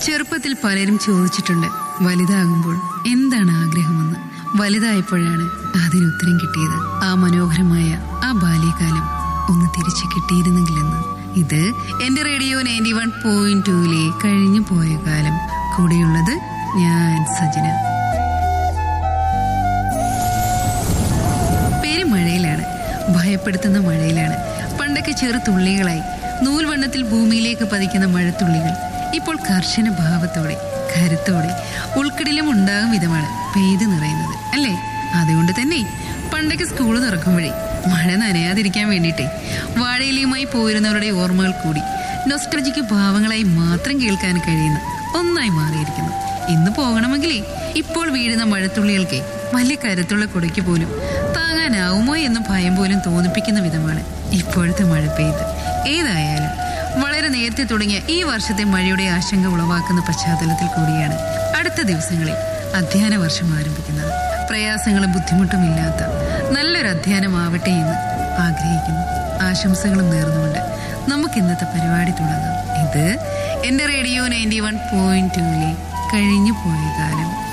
ചെറുപ്പത്തിൽ പലരും ചോദിച്ചിട്ടുണ്ട് വലുതാകുമ്പോൾ എന്താണ് ആഗ്രഹമെന്ന് വലുതായപ്പോഴാണ് അതിനുത്തരം കിട്ടിയത് ആ മനോഹരമായ ആ ബാല്യകാലം ഒന്ന് തിരിച്ചു കിട്ടിയിരുന്നെങ്കിലെന്ന് ഇത് എന്റെ റേഡിയോ നയൻറ്റി വൺ പോയിന്റ് ടൂയിലെ കഴിഞ്ഞു പോയ കാലം കൂടെയുള്ളത് ഞാൻ സജന പെരുമഴയിലാണ് ഭയപ്പെടുത്തുന്ന മഴയിലാണ് പണ്ടൊക്കെ ചെറു തുള്ളികളായി നൂൽവണ്ണത്തിൽ ഭൂമിയിലേക്ക് പതിക്കുന്ന മഴത്തുള്ളികൾ ഇപ്പോൾ കർശന ഭാവത്തോടെ കരുത്തോടെ ഉൾക്കടിലും ഉണ്ടാകും വിധമാണ് പെയ്ത് നിറയുന്നത് അല്ലേ അതുകൊണ്ട് തന്നെ പണ്ടൊക്കെ സ്കൂൾ തുറക്കുമ്പോഴേ മഴ നനയാതിരിക്കാൻ വേണ്ടിയിട്ടേ വാഴയിലയുമായി പോയിരുന്നവരുടെ ഓർമ്മകൾ കൂടി നൊസ്റ്റർജിക്ക് ഭാവങ്ങളായി മാത്രം കേൾക്കാൻ കഴിയുന്ന ഒന്നായി മാറിയിരിക്കുന്നു ഇന്ന് പോകണമെങ്കിലേ ഇപ്പോൾ വീഴുന്ന മഴത്തുള്ളികൾക്ക് വലിയ കരുത്തുള്ള കുടയ്ക്ക് പോലും താങ്ങാനാവുമോ എന്ന ഭയം പോലും തോന്നിപ്പിക്കുന്ന വിധമാണ് ഇപ്പോഴത്തെ മഴ പെയ്ത് ഏതായാലും വളരെ നേരത്തെ തുടങ്ങിയ ഈ വർഷത്തെ മഴയുടെ ആശങ്ക ഉളവാക്കുന്ന പശ്ചാത്തലത്തിൽ കൂടിയാണ് അടുത്ത ദിവസങ്ങളിൽ അധ്യയന വർഷം ആരംഭിക്കുന്നത് പ്രയാസങ്ങളും ബുദ്ധിമുട്ടും ഇല്ലാത്ത നല്ലൊരു അധ്യയനമാവട്ടെ എന്ന് ആഗ്രഹിക്കുന്നു ആശംസകളും നേർന്നുകൊണ്ട് നമുക്ക് ഇന്നത്തെ പരിപാടി തുടങ്ങാം ഇത് എന്റെ റേഡിയോ നയൻറ്റി വൺ പോയിന്റ് ടൂവിലെ കഴിഞ്ഞു പോയ കാലം